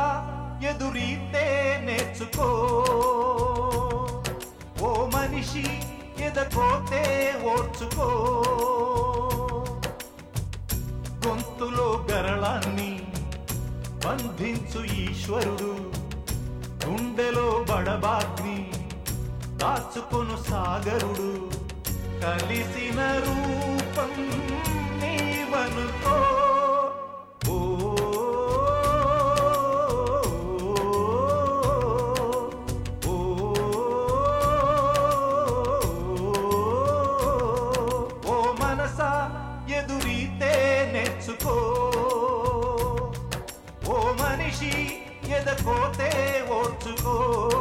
ఎదురీతే నేర్చుకో ఓ మనిషి ఎదకోతే ఓర్చుకో గొంతులో గరళాన్ని బంధించు ఈశ్వరుడు గుండెలో బడబాగ్ని దాచుకొను సాగరుడు కలిసిన రూపం నీవనుకో ఓ, ఓ, ఓ మనసా ఎదురీతే నేర్చుకో ఓ మనిషి ఎదకోతే ఓర్చుకో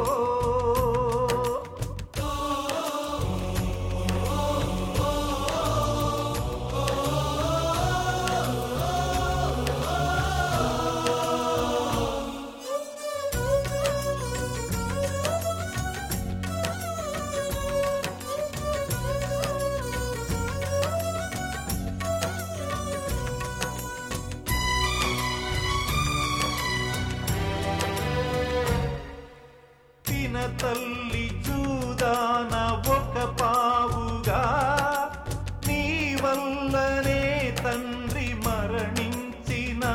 తిన తల్లి చూదాన ఒక పావుగా నీ వల్లనే తండ్రి మరణించిన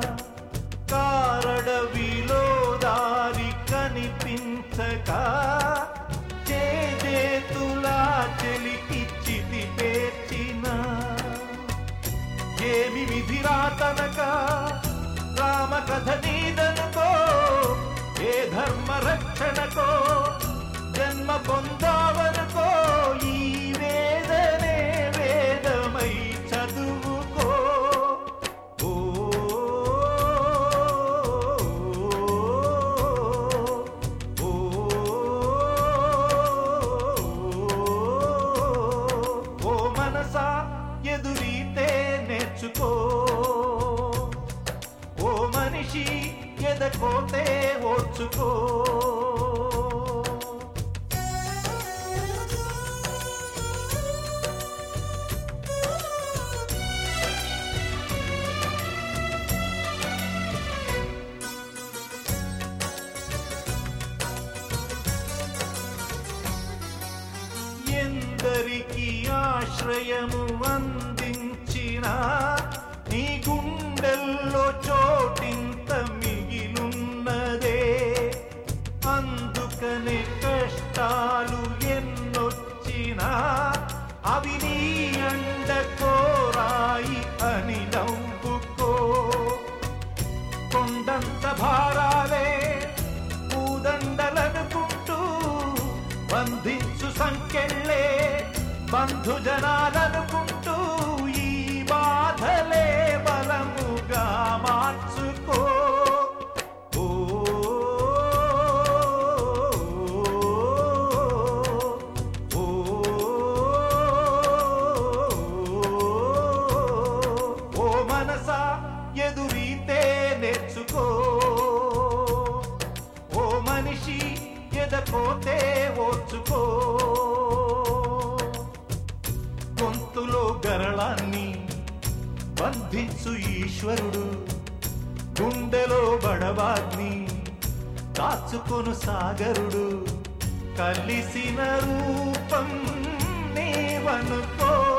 కారడవిలో దారి కనిపించక చేతులా చెలికి చితి పేర్చిన ఏమి విధిరాతనక రామ కథ నీదనుకో ఏ ధర్మ రక్షణకో జన్మ పొందావనుకో ఈ వేదనే వేదమై చదువుకో ఓ, ఓ, ఓ మనసా ఎదురీతే నేర్చుకో ఓ మనిషి ఎదకోతే ఓర్చుకో ఎందరికి ఆశ్రయము అందించిన నీ గుండెల్లో చోటింత మిగిలున్నదే అందుకనే కష్టాలు ఎన్నొచ్చినా అవి నీ అండ కోరాయి అని నవ్వుకో కొండంత భారాలే పూదండలనుకుంటూ బంధించు సంకెళ్ళే బంధుజనాలనుకుంటూ ఈ బాధలే బలముగా మార్చుకో ఓ, ఓ, ఓ మనసా ఎదురీతే నేర్చుకో ఓ మనిషి ఎదపోతే ఓర్చుకో గొంతులో గరళాన్ని బంధించు ఈశ్వరుడు గుండెలో బడవాగ్ని దాచుకొను సాగరుడు కలిసిన రూపం నీవనుకో